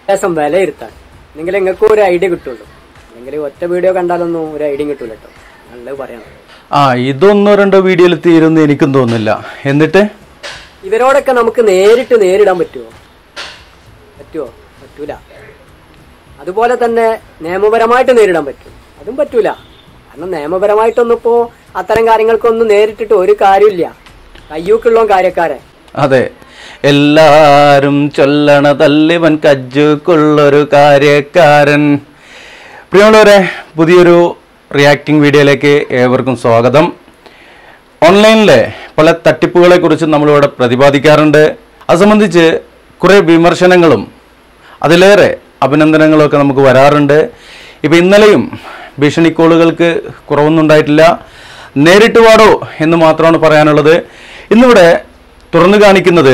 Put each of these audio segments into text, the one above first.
ലേശം വിലയിരുത്താൻ എന്നെങ്കിൽ നിങ്ങൾക്ക് ഒരു ഐഡിയ കിട്ടുള്ളൂ അല്ലെങ്കിൽ ഒറ്റ വീഡിയോ കണ്ടാലൊന്നും ഒരു ഐഡിയ കിട്ടൂല കേട്ടോ നല്ലത് പറയണം ആ ഇതൊന്നോ രണ്ടോ വീഡിയോയിൽ തീരുമെന്ന് എനിക്കും തോന്നുന്നില്ല എന്നിട്ട് ഇവരോടൊക്കെ നമുക്ക് നേരിട്ട് നേരിടാൻ പറ്റുമോ പറ്റുമോ പറ്റൂല അതുപോലെ തന്നെ നിയമപരമായിട്ട് നേരിടാൻ പറ്റും അതും പറ്റൂല കാരണം നിയമപരമായിട്ടൊന്നും ഇപ്പോ അത്തരം കാര്യങ്ങൾക്കൊന്നും നേരിട്ടിട്ട് ഒരു കാര്യമില്ല കയ്യൂക്കുള്ള കാര്യക്കാരെ അതെ എല്ലാരും ചൊല്ലണ തല്ലിവൻ കജ്ജുക്കുള്ളൊരു കാര്യക്കാരൻ പ്രിയമുള്ളവരെ പുതിയൊരു റിയാക്ടിംഗ് വീഡിയോയിലേക്ക് ഏവർക്കും സ്വാഗതം ഓൺലൈനിലെ പല തട്ടിപ്പുകളെ കുറിച്ച് നമ്മളിവിടെ പ്രതിപാദിക്കാറുണ്ട് അത് സംബന്ധിച്ച് കുറേ വിമർശനങ്ങളും അതിലേറെ അഭിനന്ദനങ്ങളും ഒക്കെ നമുക്ക് വരാറുണ്ട് ഇപ്പം ഇന്നലെയും ഭീഷണി കോളുകൾക്ക് കുറവൊന്നും ഉണ്ടായിട്ടില്ല നേരിട്ട് പാടോ എന്ന് മാത്രമാണ് പറയാനുള്ളത് ഇന്നിവിടെ തുറന്നു കാണിക്കുന്നത്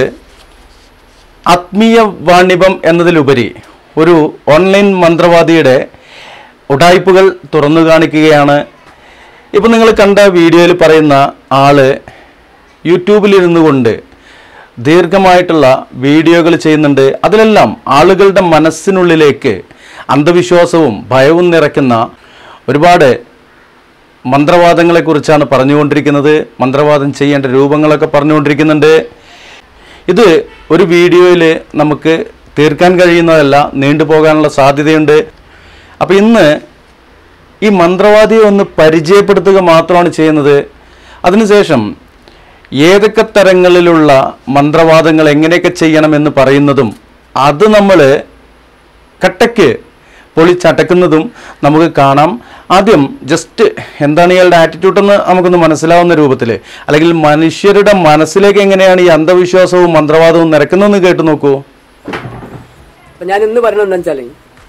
ആത്മീയ വാണിഭം എന്നതിലുപരി ഒരു ഓൺലൈൻ മന്ത്രവാദിയുടെ ഉടായ്പകൾ തുറന്നു കാണിക്കുകയാണ് ഇപ്പം നിങ്ങൾ കണ്ട വീഡിയോയിൽ പറയുന്ന ആള് യൂട്യൂബിലിരുന്നു കൊണ്ട് ദീർഘമായിട്ടുള്ള വീഡിയോകൾ ചെയ്യുന്നുണ്ട് അതിലെല്ലാം ആളുകളുടെ മനസ്സിനുള്ളിലേക്ക് അന്ധവിശ്വാസവും ഭയവും നിറയ്ക്കുന്ന ഒരുപാട് മന്ത്രവാദങ്ങളെക്കുറിച്ചാണ് പറഞ്ഞുകൊണ്ടിരിക്കുന്നത് മന്ത്രവാദം ചെയ്യേണ്ട രൂപങ്ങളൊക്കെ പറഞ്ഞുകൊണ്ടിരിക്കുന്നുണ്ട് ഇത് ഒരു വീഡിയോയിൽ നമുക്ക് തീർക്കാൻ കഴിയുന്നതല്ല നീണ്ടുപോകാനുള്ള സാധ്യതയുണ്ട് അപ്പോൾ ഇന്ന് ഈ മന്ത്രവാദിയെ ഒന്ന് പരിചയപ്പെടുത്തുക മാത്രമാണ് ചെയ്യുന്നത് അതിനുശേഷം ഏതൊക്കെ തരങ്ങളിലുള്ള മന്ത്രവാദങ്ങൾ എങ്ങനെയൊക്കെ ചെയ്യണമെന്ന് പറയുന്നതും അത് നമ്മൾ കട്ടയ്ക്ക് പൊളിച്ചടക്കുന്നതും നമുക്ക് കാണാം ആദ്യം ജസ്റ്റ് എന്താണ് ഇയാളുടെ ആറ്റിറ്റ്യൂഡ് എന്ന് നമുക്കൊന്ന് മനസ്സിലാവുന്ന രൂപത്തിൽ അല്ലെങ്കിൽ മനുഷ്യരുടെ മനസ്സിലേക്ക് എങ്ങനെയാണ് ഈ അന്ധവിശ്വാസവും മന്ത്രവാദവും നിരക്കുന്നതെന്ന് കേട്ടു നോക്കൂ അപ്പൊ ഞാൻ ഇന്ന് പറഞ്ഞത് എന്താ വെച്ചാല്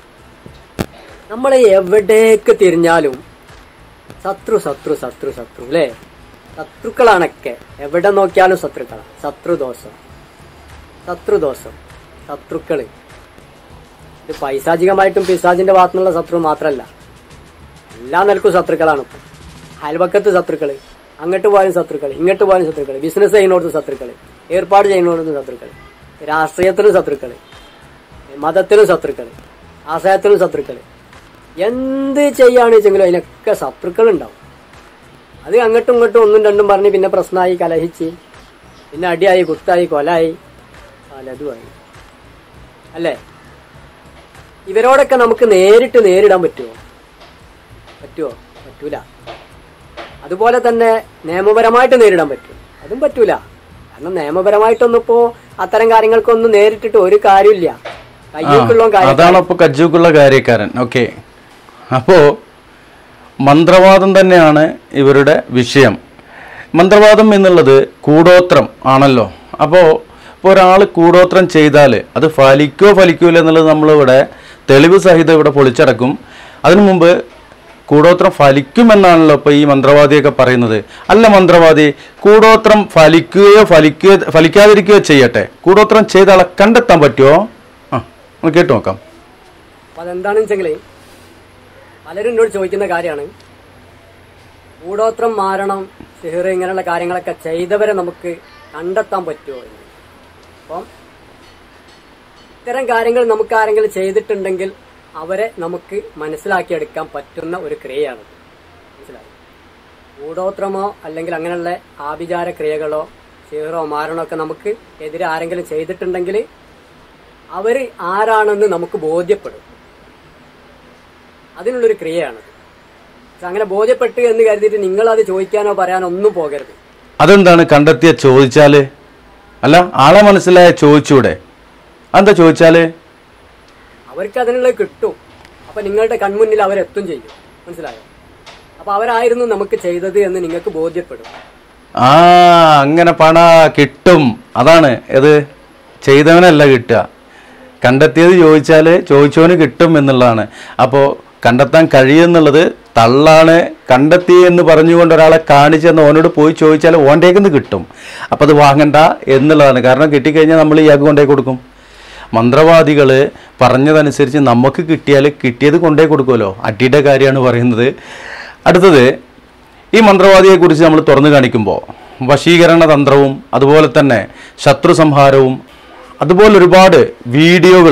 നമ്മളെ എവിടേക്ക് തിരിഞ്ഞാലും ശത്രു ശത്രു ശത്രു ശത്രു അല്ലേ ശത്രുക്കളാണൊക്കെ എവിടെ നോക്കിയാലും ശത്രുക്കളാണ് ശത്രുദോഷം ശത്രുദോഷം ശത്രുക്കള് ഇത് പൈശാചികമായിട്ടും പിശാചിന്റെ ഭാഗത്തുനിന്നുള്ള ശത്രു മാത്രമല്ല എല്ലാ നിലക്കും ശത്രുക്കളാണ് ഇപ്പൊ അയൽപക്കത്ത് ശത്രുക്കള് അങ്ങോട്ട് പോയാലും ശത്രുക്കള് ഇങ്ങോട്ട് പോയാലും ശത്രുക്കള് ബിസിനസ് ചെയ്യുന്നോടത്ത് ശത്രുക്കള് ഏർപ്പാട് ചെയ്യുന്നോടത്ത് ശത്രുക്കള് രാഷ്ട്രീയത്തിലും ശത്രുക്കള് മതത്തിലും ശത്രുക്കള് ആശയത്തിലും ശത്രുക്കള് എന്ത് ചെയ്യാന്ന് വെച്ചെങ്കിലും അതിനൊക്കെ ശത്രുക്കൾ ഉണ്ടാവും അത് അങ്ങോട്ടും ഇങ്ങോട്ടും ഒന്നും രണ്ടും പറഞ്ഞ് പിന്നെ പ്രശ്നമായി കലഹിച്ച് പിന്നെ അടിയായി കുത്തായി കൊലായി പലതുമായി അല്ലേ ഇവരോടൊക്കെ നമുക്ക് നേരിട്ട് നേരിടാൻ പറ്റുമോ പറ്റുമോ പറ്റൂല അതുപോലെ തന്നെ നിയമപരമായിട്ട് നേരിടാൻ പറ്റും അതും പറ്റൂല കാരണം നിയമപരമായിട്ടൊന്നും ഇപ്പോ അത്തരം കാര്യങ്ങൾക്കൊന്നും നേരിട്ടിട്ട് ഒരു കാര്യമില്ല കയ്യൂക്കുള്ള കാര്യം അതാണ് അപ്പോൾ കജ്ജൂക്കുള്ള കാര്യക്കാരൻ ഓക്കെ അപ്പോൾ മന്ത്രവാദം തന്നെയാണ് ഇവരുടെ വിഷയം മന്ത്രവാദം എന്നുള്ളത് കൂടോത്രം ആണല്ലോ അപ്പോൾ ഇപ്പോൾ ഒരാൾ കൂടോത്രം ചെയ്താൽ അത് ഫലിക്കോ ഫലിക്കൂല എന്നുള്ളത് നമ്മളിവിടെ തെളിവ് സഹിതം ഇവിടെ പൊളിച്ചടക്കും അതിനു മുമ്പ് കൂടോത്രം ഫലിക്കുമെന്നാണല്ലോ ഇപ്പോൾ ഈ മന്ത്രവാദിയൊക്കെ പറയുന്നത് അല്ല മന്ത്രവാദി കൂടോത്രം ഫലിക്കുകയോ ഫലിക്കുകയോ ഫലിക്കാതിരിക്കുകയോ ചെയ്യട്ടെ കൂടോത്രം ചെയ്ത ആളെ കണ്ടെത്താൻ പറ്റുമോ ആ ഒന്ന് കേട്ടു നോക്കാം അപ്പൊ അതെന്താണെന്ന് വെച്ചെങ്കില് പലരും എന്നോട് ചോദിക്കുന്ന കാര്യമാണ് കൂടോത്രം മാരണം സിഹിർ ഇങ്ങനെയുള്ള കാര്യങ്ങളൊക്കെ ചെയ്തവരെ നമുക്ക് കണ്ടെത്താൻ പറ്റുമോ എന്ന് അപ്പം ഇത്തരം കാര്യങ്ങൾ നമുക്ക് ആരെങ്കിലും ചെയ്തിട്ടുണ്ടെങ്കിൽ അവരെ നമുക്ക് മനസ്സിലാക്കിയെടുക്കാൻ പറ്റുന്ന ഒരു ക്രിയയാണ് മനസ്സിലായി കൂടോത്രമോ അല്ലെങ്കിൽ അങ്ങനെയുള്ള ആഭിചാര ക്രിയകളോ സിഹിറോ മാരണോ ഒക്കെ നമുക്ക് എതിരെ ആരെങ്കിലും ചെയ്തിട്ടുണ്ടെങ്കിൽ അവര് ആരാണെന്ന് നമുക്ക് ബോധ്യപ്പെടും അതിനുള്ളൊരു ക്രിയയാണ് പക്ഷെ അങ്ങനെ ബോധ്യപ്പെട്ടു എന്ന് കരുതിയിട്ട് നിങ്ങൾ അത് ചോദിക്കാനോ പറയാനോ ഒന്നും പോകരുത് അതെന്താണ് കണ്ടെത്തിയ ചോദിച്ചാല് അല്ല ആളെ മനസ്സിലായ ചോദിച്ചൂടെ അതെന്താ ചോദിച്ചാല് അവർക്ക് അതിനുള്ളത് കിട്ടും അപ്പൊ നിങ്ങളുടെ കൺമുന്നിൽ അവരെത്തും ചെയ്യും മനസ്സിലായോ അപ്പൊ അവരായിരുന്നു നമുക്ക് ചെയ്തത് എന്ന് നിങ്ങൾക്ക് ബോധ്യപ്പെടും ആ അങ്ങനെ പണ കിട്ടും അതാണ് ഇത് ചെയ്തവനല്ല കിട്ടുക കണ്ടെത്തിയത് ചോദിച്ചാൽ ചോദിച്ചവന് കിട്ടും എന്നുള്ളതാണ് അപ്പോൾ കണ്ടെത്താൻ കഴിയുമെന്നുള്ളത് തള്ളാണ് കണ്ടെത്തി എന്ന് പറഞ്ഞുകൊണ്ട് ഒരാളെ കാണിച്ചെന്ന് ഓനോട് പോയി ചോദിച്ചാൽ ഓൻ്റേക്കുന്ന് കിട്ടും അപ്പോൾ അത് വാങ്ങണ്ട എന്നുള്ളതാണ് കാരണം കിട്ടിക്കഴിഞ്ഞാൽ നമ്മൾ ഇയാൾക്ക് കൊണ്ടേ കൊടുക്കും മന്ത്രവാദികൾ പറഞ്ഞതനുസരിച്ച് നമുക്ക് കിട്ടിയാൽ കിട്ടിയത് കൊണ്ടേ കൊടുക്കുമല്ലോ അടിയുടെ കാര്യമാണ് പറയുന്നത് അടുത്തത് ഈ മന്ത്രവാദിയെക്കുറിച്ച് നമ്മൾ തുറന്നു കാണിക്കുമ്പോൾ വശീകരണ തന്ത്രവും അതുപോലെ തന്നെ ശത്രു സംഹാരവും അതുപോലെ ഒരുപാട് വീഡിയോകൾ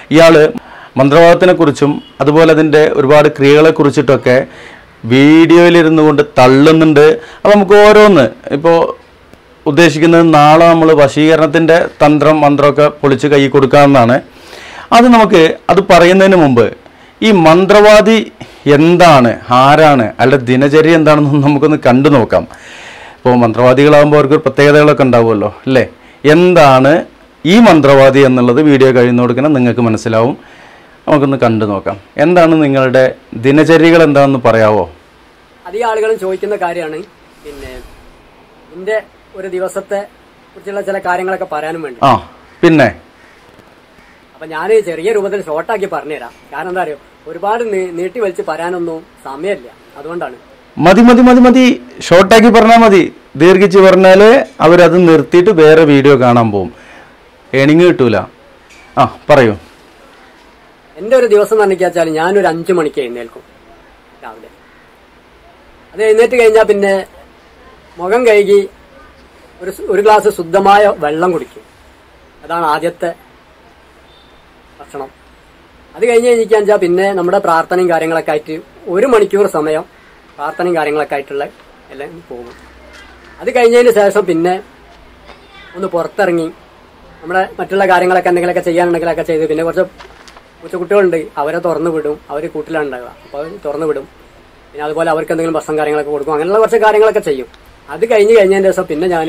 ഇയാള് മന്ത്രവാദത്തിനെ കുറിച്ചും അതുപോലെ അതിൻ്റെ ഒരുപാട് ക്രിയകളെ കുറിച്ചിട്ടൊക്കെ വീഡിയോയിലിരുന്നു കൊണ്ട് തള്ളുന്നുണ്ട് അപ്പം നമുക്ക് ഓരോന്ന് ഇപ്പോൾ ഉദ്ദേശിക്കുന്നത് നാളെ നമ്മൾ വശീകരണത്തിൻ്റെ തന്ത്രം മന്ത്രമൊക്കെ പൊളിച്ച് കൈ കൊടുക്കാമെന്നാണ് അത് നമുക്ക് അത് പറയുന്നതിന് മുമ്പ് ഈ മന്ത്രവാദി എന്താണ് ആരാണ് അയാളുടെ ദിനചര്യ എന്താണെന്ന് നമുക്കൊന്ന് കണ്ടു നോക്കാം ഇപ്പോൾ മന്ത്രവാദികളാകുമ്പോൾ അവർക്ക് പ്രത്യേകതകളൊക്കെ ഉണ്ടാവുമല്ലോ അല്ലേ എന്താണ് ഈ മന്ത്രവാദി എന്നുള്ളത് വീഡിയോ കഴിയുന്ന കൊടുക്കണം നിങ്ങൾക്ക് മനസ്സിലാവും നമുക്കൊന്ന് കണ്ടു നോക്കാം എന്താണ് നിങ്ങളുടെ ദിനചര്യകൾ എന്താണെന്ന് പറയാവോ അധികം ആളുകളും ചോദിക്കുന്ന കാര്യമാണ് പിന്നെ എന്റെ ഒരു ദിവസത്തെ കുറിച്ചുള്ള ചില കാര്യങ്ങളൊക്കെ പറയാനും വേണ്ടി ആ പിന്നെ അപ്പൊ ഞാൻ ചെറിയ രൂപത്തിൽ ഷോർട്ടാക്കി പറഞ്ഞുതരാം കാരണം എന്താ അറിയോ ഒരുപാട് നീ- നീട്ടി വലിച്ച് പറയാനൊന്നും സമയമില്ല അതുകൊണ്ടാണ് മതി മതി മതി മതി ഷോർട്ടാക്കി പറഞ്ഞാൽ മതി ദീർഘിച്ച് പറഞ്ഞാൽ അവരത് നിർത്തിയിട്ട് വേറെ വീഡിയോ കാണാൻ പോകും ഏണിങ് കിട്ടൂല ആ പറയൂ എന്റെ ഒരു ദിവസം എന്ന് വെച്ചാൽ ഞാനൊരു അഞ്ചു മണിക്ക് എഴുന്നേൽക്കും രാവിലെ അത് എഴുന്നേറ്റ് കഴിഞ്ഞാൽ പിന്നെ മുഖം കഴുകി ഒരു സു- ഒരു ഗ്ലാസ് ശുദ്ധമായ വെള്ളം കുടിക്കും അതാണ് ആദ്യത്തെ ഭക്ഷണം അത് കഴിഞ്ഞ് കഴിഞ്ഞാൽ വെച്ചാൽ പിന്നെ നമ്മുടെ പ്രാർത്ഥനയും കാര്യങ്ങളൊക്കെ ആയിട്ട് ഒരു മണിക്കൂർ സമയം പ്രാർത്ഥനയും കാര്യങ്ങളൊക്കെ ആയിട്ടുള്ള എല്ലാം പോകും അത് കഴിഞ്ഞതിന് ശേഷം പിന്നെ ഒന്ന് പുറത്തിറങ്ങി നമ്മുടെ മറ്റുള്ള കാര്യങ്ങളൊക്കെ എന്തെങ്കിലുമൊക്കെ ചെയ്യാനുണ്ടെങ്കിലൊക്കെ ചെയ്ത് പിന്നെ കുറച്ച് കുറച്ച് കുട്ടികളുണ്ട് അവരെ തുറന്നു വിടും അവർ കൂട്ടിലാണ് ഉണ്ടാവുക അപ്പോൾ അവർ തുറന്നു വിടും പിന്നെ അതുപോലെ അവർക്ക് എന്തെങ്കിലും ഭക്ഷണം കാര്യങ്ങളൊക്കെ കൊടുക്കും അങ്ങനെയുള്ള കുറച്ച് കാര്യങ്ങളൊക്കെ ചെയ്യും അത് കഴിഞ്ഞ് കഴിഞ്ഞതിന് ശേഷം പിന്നെ ഞാൻ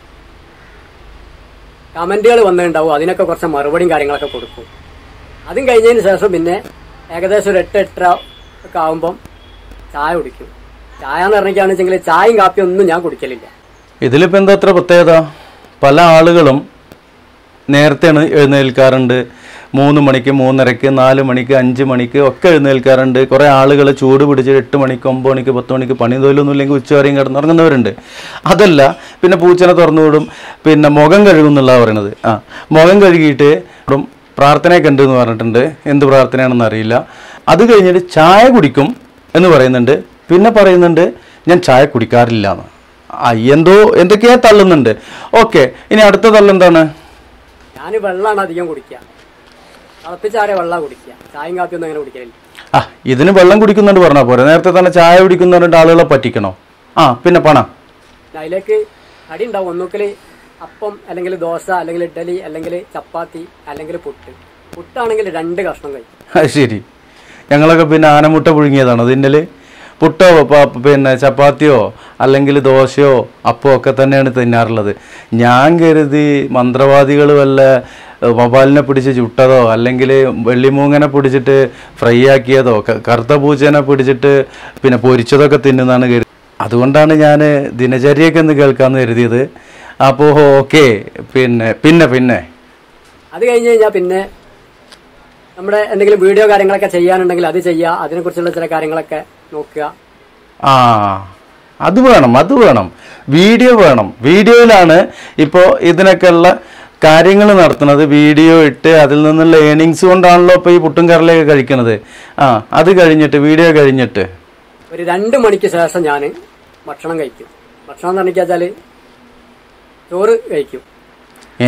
കമന്റുകൾ വന്നിട്ടുണ്ടാവും അതിനൊക്കെ കുറച്ച് മറുപടിയും കാര്യങ്ങളൊക്കെ കൊടുക്കും അതും കഴിഞ്ഞതിന് ശേഷം പിന്നെ ഏകദേശം ഒരു എട്ട് എട്ടര ഒക്കെ ആകുമ്പം ചായ കുടിക്കും ചായ എന്ന് പറഞ്ഞിട്ടാണെന്ന് വെച്ചെങ്കിൽ ചായയും കാപ്പിയും ഒന്നും ഞാൻ കുടിക്കലില്ല ഇതിലിപ്പോൾ എന്താ അത്ര പ്രത്യേകത പല ആളുകളും നേരത്തെയാണ് എഴുന്നേൽക്കാറുണ്ട് മൂന്ന് മണിക്ക് മൂന്നരക്ക് നാല് മണിക്ക് അഞ്ച് മണിക്ക് ഒക്കെ എഴുന്നേൽക്കാറുണ്ട് കുറേ ആളുകൾ ചൂട് പിടിച്ച് എട്ട് മണിക്ക് ഒമ്പത് മണിക്ക് പത്ത് മണിക്ക് പണി തൊഴിലൊന്നും ഇല്ലെങ്കിൽ ഉച്ചവരെയും കിടന്നുറങ്ങുന്നവരുണ്ട് അതല്ല പിന്നെ പൂച്ചനെ തുറന്നു വിടും പിന്നെ മുഖം കഴുകും എന്നുള്ള പറയണത് ആ മുഖം കഴുകിയിട്ട് ഇപ്പം പ്രാർത്ഥനയൊക്കെ ഉണ്ട് എന്ന് പറഞ്ഞിട്ടുണ്ട് എന്ത് പ്രാർത്ഥനയാണെന്ന് അറിയില്ല അത് കഴിഞ്ഞിട്ട് ചായ കുടിക്കും എന്ന് പറയുന്നുണ്ട് പിന്നെ പറയുന്നുണ്ട് ഞാൻ ചായ കുടിക്കാറില്ല എന്ന് ആ എന്തോ എന്തൊക്കെയാ തള്ളുന്നുണ്ട് ഓക്കെ ഇനി അടുത്ത തള്ളെന്താണ് ഞാൻ വെള്ളമാണ് അധികം കുടിക്കുക തിളപ്പിച്ചാറിയ വെള്ളം കുടിക്കുക ചായയും കാപ്പിയൊന്നും അങ്ങനെ കുടിക്കലില്ല ആ ഇതിന് വെള്ളം കുടിക്കുന്നുണ്ട് പറഞ്ഞാൽ പോരെ നേരത്തെ തന്നെ ചായ കുടിക്കുന്നുണ്ട് ആളുകളെ പറ്റിക്കണോ ആ പിന്നെ പണ പിന്നെ അതിലേക്ക് കടി ഉണ്ടാവും ഒന്നുകിൽ അപ്പം അല്ലെങ്കിൽ ദോശ അല്ലെങ്കിൽ ഇഡ്ഡലി അല്ലെങ്കിൽ ചപ്പാത്തി അല്ലെങ്കിൽ പുട്ട് പുട്ടാണെങ്കിൽ രണ്ട് കഷ്ണം കഴിക്കും അത് ശരി ഞങ്ങളൊക്കെ പിന്നെ ആനമുട്ട പുഴുങ്ങിയതാണ് അതിൻ്റെ പുട്ടോ പ- പിന്നെ ചപ്പാത്തിയോ അല്ലെങ്കിൽ ദോശയോ അപ്പോ ഒക്കെ തന്നെയാണ് തിന്നാറുള്ളത് ഞാൻ കരുതി മന്ത്രവാദികൾ വല്ല ഏഹ്, വവ്വാലിനെ പിടിച്ച് ചുട്ടതോ അല്ലെങ്കിൽ വെള്ളിമൂങ്ങനെ പിടിച്ചിട്ട് ഫ്രൈ ആക്കിയതോ ക- കറുത്ത പൂച്ചേനെ പിടിച്ചിട്ട് പിന്നെ പൊരിച്ചതൊക്കെ തിന്നുന്നതാണ് കരുതി അതുകൊണ്ടാണ് ഞാൻ ദിനചര്യയൊക്കെ ഒന്ന് കേൾക്കാമെന്ന് കരുതിയത് അപ്പോൾ ഓക്കെ പിന്നെ പിന്നെ പിന്നെ അത് കഴിഞ്ഞ് കഴിഞ്ഞാൽ പിന്നെ നമ്മുടെ എന്തെങ്കിലും വീഡിയോ കാര്യങ്ങളൊക്കെ ചെയ്യാനുണ്ടെങ്കിൽ അത് ചെയ്യുക അതിനെക്കുറിച്ചുള്ള ചില കാര്യങ്ങളൊക്കെ നോക്കുക ആ അത് വേണം അത് വേണം വീഡിയോ വേണം വീഡിയോയിലാണ് ഇപ്പോൾ ഇതിനൊക്കെയുള്ള കാര്യങ്ങൾ നടത്തുന്നത് വീഡിയോ ഇട്ട് അതിൽ നിന്നുള്ള ഏണിങ്സ് കൊണ്ടാണല്ലോ ഇപ്പോൾ ഈ പുട്ടും കറലയൊക്കെ കഴിക്കുന്നത് ആ അത് കഴിഞ്ഞിട്ട് വീഡിയോ കഴിഞ്ഞിട്ട് ഒരു രണ്ട് മണിക്ക് ശേഷം ഞാൻ ഭക്ഷണം കഴിക്കും ഭക്ഷണം എന്ന് പറഞ്ഞാൽ ചോറ് കഴിക്കും ഏ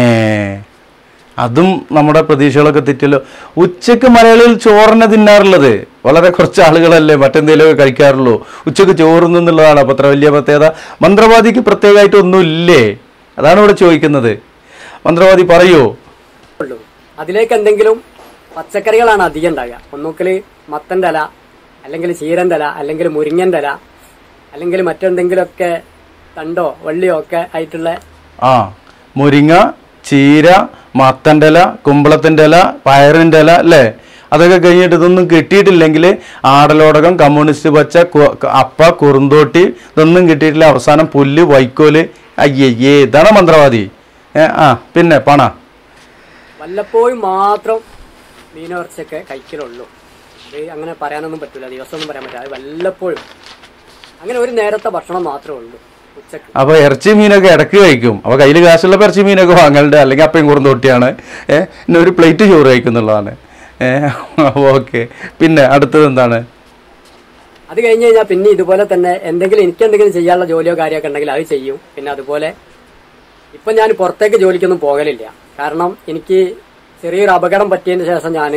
അതും നമ്മുടെ പ്രതീക്ഷകളൊക്കെ തെറ്റല്ലോ ഉച്ചക്ക് മലയാളികൾ ചോറിനെ തിന്നാറുള്ളത് വളരെ കുറച്ച് ആളുകളല്ലേ മറ്റെന്തെങ്കിലുമൊക്കെ കഴിക്കാറുള്ളൂ ഉച്ചക്ക് ചോറുന്നു എന്നുള്ളതാണ് അപ്പൊ അത്ര വലിയ പ്രത്യേകത മന്ത്രവാദിക്ക് പ്രത്യേകമായിട്ട് ഒന്നുമില്ലേ അതാണ് ഇവിടെ ചോദിക്കുന്നത് മന്ത്രവാദി പറയൂ ഉള്ളൂ അതിലേക്ക് എന്തെങ്കിലും പച്ചക്കറികളാണ് അധികം ഉണ്ടാകുക ഒന്നുകിൽ മത്തൻ്റെ ഇല അല്ലെങ്കിൽ ചീരൻ്റെ ഇല അല്ലെങ്കിൽ മുരിങ്ങൻ്റെ ഇല അല്ലെങ്കിൽ മറ്റെന്തെങ്കിലുമൊക്കെ തണ്ടോ വള്ളിയോ ഒക്കെ ആയിട്ടുള്ള ആ മുരിങ്ങ ചീര മത്തൻ്റെ ഇല കുമ്പളത്തിൻ്റെ ഇല പയറിൻ്റെ ഇല അല്ലേ അതൊക്കെ കഴിഞ്ഞിട്ട് ഇതൊന്നും കിട്ടിയിട്ടില്ലെങ്കിൽ ആടലോടകം കമ്മ്യൂണിസ്റ്റ് പച്ച കു- അപ്പ കുറുന്തോട്ടി ഇതൊന്നും കിട്ടിയിട്ടില്ല അവസാനം പുല്ല് വൈക്കോല് അയ്യയ്യേ ഇതാണ് മന്ത്രവാദി ഏ ആ പിന്നെ പണ വല്ലപ്പോഴും മാത്രം മീനവർച്ചയൊക്കെ കഴിക്കലുള്ളൂ അത് അങ്ങനെ പറയാനൊന്നും പറ്റില്ല ദിവസമൊന്നും പറയാൻ പറ്റില്ല അത് വല്ലപ്പോഴും അങ്ങനെ ഒരു നേരത്തെ ഭക്ഷണം മാത്രമേ ഉള്ളൂ ഉച്ചക്ക് അപ്പൊ ഇറച്ചി മീനൊക്കെ ഇടയ്ക്ക് കഴിക്കും അപ്പൊ കയ്യിൽ കാശുള്ളപ്പോൾ ഇറച്ചി മീനൊക്കെ വാങ്ങലുണ്ട് അല്ലെങ്കിൽ അപ്പയും കുറുന്തോട്ടിയാണ് ഏഹ് പിന്നെ ഒരു പ്ലേറ്റ് ചോറ് കഴിക്കുന്നുള്ളതാണ് ഏഹ് ഓക്കെ പിന്നെ അടുത്തത് എന്താണ് അത് കഴിഞ്ഞ് കഴിഞ്ഞാൽ പിന്നെ ഇതുപോലെ തന്നെ എന്തെങ്കിലും എനിക്ക് എന്തെങ്കിലും ചെയ്യാനുള്ള ജോലിയോ കാര്യമൊക്കെ ഉണ്ടെങ്കിൽ അത് ചെയ്യും പിന്നെ അതുപോലെ ഇപ്പം ഞാൻ പുറത്തേക്ക് ജോലിക്കൊന്നും പോകലില്ല കാരണം എനിക്ക് ചെറിയൊരു അപകടം പറ്റിയതിന് ശേഷം ഞാൻ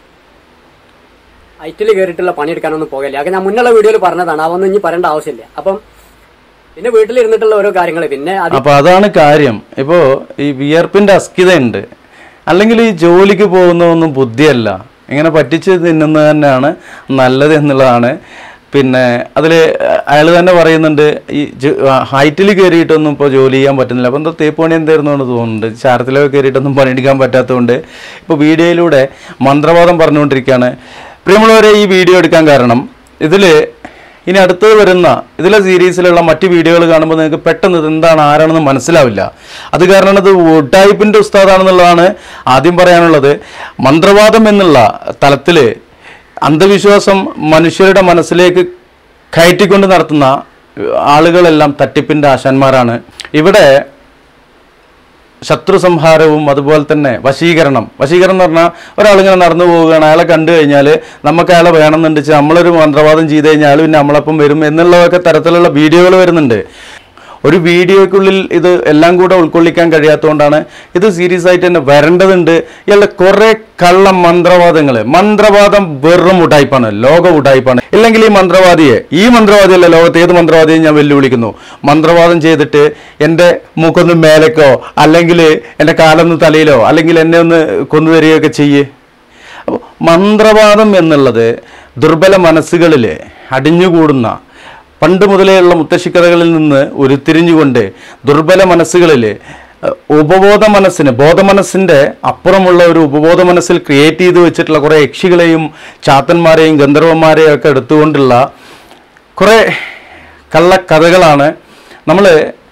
ഐറ്റിൽ കയറിയിട്ടുള്ള പണിയെടുക്കാനൊന്നും പോകല്ല അതൊക്കെ ഞാൻ മുന്നുള്ള വീഡിയോയിൽ പറഞ്ഞതാണ് അതൊന്നും ഇനി പറയേണ്ട ആവശ്യമില്ല അപ്പം പിന്നെ വീട്ടിലിരുന്നിട്ടുള്ള ഓരോ കാര്യങ്ങൾ പിന്നെ അത് അപ്പൊ അതാണ് കാര്യം ഇപ്പോ ഈ വിയർപ്പിന്റെ അസ്കിതയുണ്ട് അല്ലെങ്കിൽ ഈ ജോലിക്ക് പോകുന്നതൊന്നും ബുദ്ധിയല്ല ഇങ്ങനെ പറ്റിച്ച് തിന്നുന്നത് തന്നെയാണ് നല്ലത് എന്നുള്ളതാണ് പിന്നെ അതിൽ അയാൾ തന്നെ പറയുന്നുണ്ട് ഈ ഹൈറ്റിൽ കയറിയിട്ടൊന്നും ഇപ്പോൾ ജോലി ചെയ്യാൻ പറ്റുന്നില്ല അപ്പം എന്തോ തേപ്പണി എന്തായിരുന്നെന്ന് തോന്നുന്നുണ്ട് ചാരത്തിലൊക്കെ കയറിയിട്ടൊന്നും പണിയെടുക്കാൻ പറ്റാത്തതുകൊണ്ട് ഇപ്പോൾ വീഡിയോയിലൂടെ മന്ത്രവാദം പറഞ്ഞുകൊണ്ടിരിക്കുകയാണ് പ്രിയമുള്ളവരെ ഈ വീഡിയോ എടുക്കാൻ കാരണം ഇതിൽ ഇനി അടുത്തത് വരുന്ന ഇതിലെ സീരീസിലുള്ള മറ്റ് വീഡിയോകൾ കാണുമ്പോൾ നിങ്ങൾക്ക് പെട്ടെന്ന് ഇത് എന്താണ് ആരാണെന്ന് മനസ്സിലാവില്ല അത് കാരണം ഇത് ടൈപ്പിന്റെ ഉസ്താദാണെന്നുള്ളതാണ് ആദ്യം പറയാനുള്ളത് മന്ത്രവാദം എന്നുള്ള തലത്തിൽ അന്ധവിശ്വാസം മനുഷ്യരുടെ മനസ്സിലേക്ക് കയറ്റിക്കൊണ്ട് നടത്തുന്ന ആളുകളെല്ലാം തട്ടിപ്പിന്റെ ആശാന്മാരാണ് ഇവിടെ ശത്രു സംഹാരവും അതുപോലെ തന്നെ വശീകരണം വശീകരണം എന്ന് പറഞ്ഞാൽ ഒരാളിങ്ങനെ നടന്നു പോവുകയാണ് അയാളെ കണ്ടു കഴിഞ്ഞാൽ നമുക്ക് അയാളെ വേണമെന്നുണ്ട് വെച്ചാൽ നമ്മളൊരു മന്ത്രവാദം ചെയ്ത് കഴിഞ്ഞാൽ പിന്നെ നമ്മളപ്പം വരും എന്നുള്ളതൊക്കെ തരത്തിലുള്ള വീഡിയോകൾ വരുന്നുണ്ട് ഒരു വീഡിയോക്കുള്ളിൽ ഇത് എല്ലാം കൂടെ ഉൾക്കൊള്ളിക്കാൻ കഴിയാത്തതുകൊണ്ടാണ് ഇത് സീരിയസ് ആയിട്ട് തന്നെ വരേണ്ടതുണ്ട് ഇയാളുടെ കുറെ കള്ള മന്ത്രവാദങ്ങൾ മന്ത്രവാദം വെറും ഉടായ്പാണ് ലോക ഉടായ്പാണ് ഇല്ലെങ്കിൽ ഈ മന്ത്രവാദിയെ ഈ മന്ത്രവാദിയല്ല ലോകത്ത് ഏത് മന്ത്രവാദിയെ ഞാൻ വെല്ലുവിളിക്കുന്നു മന്ത്രവാദം ചെയ്തിട്ട് എൻ്റെ മൂക്കൊന്ന് മേലേക്കോ അല്ലെങ്കിൽ എൻ്റെ കാലൊന്ന് തലയിലോ അല്ലെങ്കിൽ എന്നെ ഒന്ന് കൊന്നു തരികയൊക്കെ ചെയ്യേ അപ്പോൾ മന്ത്രവാദം എന്നുള്ളത് ദുർബല മനസ്സുകളിൽ അടിഞ്ഞുകൂടുന്ന പണ്ട് മുതലേയുള്ള മുത്തശ്ശിക്കഥകളിൽ നിന്ന് ഉരുത്തിരിഞ്ഞുകൊണ്ട് ദുർബല മനസ്സുകളിൽ അഹ്, ഉപബോധ മനസ്സിന് ബോധമനസ്സിൻ്റെ അപ്പുറമുള്ള ഒരു ഉപബോധ മനസ്സിൽ ക്രിയേറ്റ് ചെയ്ത് വെച്ചിട്ടുള്ള കുറേ യക്ഷികളെയും ചാത്തന്മാരെയും ഗന്ധർവന്മാരെയും ഒക്കെ എടുത്തുകൊണ്ടുള്ള കുറേ കള്ളക്കഥകളാണ് നമ്മൾ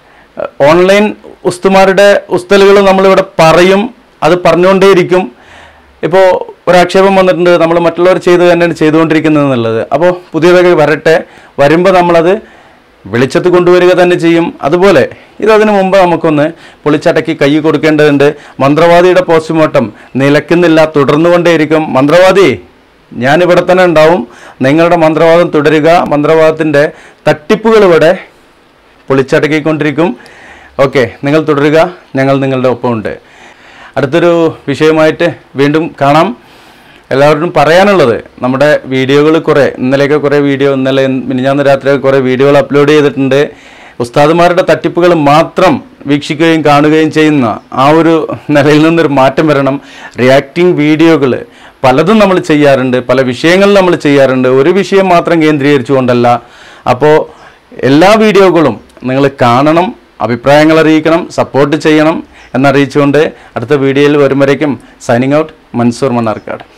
ഓൺലൈൻ ഉസ്തുമാരുടെ ഉസ്തലുകൾ നമ്മളിവിടെ പറയും അത് പറഞ്ഞുകൊണ്ടേയിരിക്കും ഇപ്പോൾ ഒരാക്ഷേപം വന്നിട്ടുണ്ട് നമ്മൾ മറ്റുള്ളവർ ചെയ്ത് തന്നെയാണ് ചെയ്തുകൊണ്ടിരിക്കുന്നത് എന്നുള്ളത് അപ്പോൾ പുതിയതൊക്കെ വരട്ടെ വരുമ്പോൾ നമ്മളത് വെളിച്ചത്ത് കൊണ്ടുവരിക തന്നെ ചെയ്യും അതുപോലെ ഇതതിനു മുമ്പ് നമുക്കൊന്ന് പൊളിച്ചടക്കി കൈ കൊടുക്കേണ്ടതുണ്ട് മന്ത്രവാദിയുടെ പോസ്റ്റ്മോർട്ടം നിലക്കുന്നില്ല തുടർന്നുകൊണ്ടേയിരിക്കും മന്ത്രവാദി ഞാനിവിടെ തന്നെ ഉണ്ടാവും നിങ്ങളുടെ മന്ത്രവാദം തുടരുക മന്ത്രവാദത്തിൻ്റെ തട്ടിപ്പുകൾ ഇവിടെ പൊളിച്ചടക്കിക്കൊണ്ടിരിക്കും ഓക്കെ നിങ്ങൾ തുടരുക ഞങ്ങൾ നിങ്ങളുടെ ഒപ്പമുണ്ട് അടുത്തൊരു വിഷയമായിട്ട് വീണ്ടും കാണാം എല്ലാവരോടും പറയാനുള്ളത് നമ്മുടെ വീഡിയോകൾ കുറേ ഇന്നലെയൊക്കെ കുറേ വീഡിയോ ഇന്നലെ മിനിഞ്ഞാന്ന് രാത്രി കുറേ വീഡിയോകൾ അപ്ലോഡ് ചെയ്തിട്ടുണ്ട് ഉസ്താദുമാരുടെ തട്ടിപ്പുകൾ മാത്രം വീക്ഷിക്കുകയും കാണുകയും ചെയ്യുന്ന ആ ഒരു നിലയിൽ നിന്നൊരു മാറ്റം വരണം റിയാക്ടിങ് വീഡിയോകൾ പലതും നമ്മൾ ചെയ്യാറുണ്ട് പല വിഷയങ്ങളും നമ്മൾ ചെയ്യാറുണ്ട് ഒരു വിഷയം മാത്രം കേന്ദ്രീകരിച്ചുകൊണ്ടല്ല അപ്പോൾ എല്ലാ വീഡിയോകളും നിങ്ങൾ കാണണം അഭിപ്രായങ്ങൾ അറിയിക്കണം സപ്പോർട്ട് ചെയ്യണം എന്നറിയിച്ചുകൊണ്ട് അടുത്ത വീഡിയോയിൽ വരും വരയ്ക്കും സൈനിങ് ഔട്ട് മൻസൂർ മണ്ണാർക്കാട്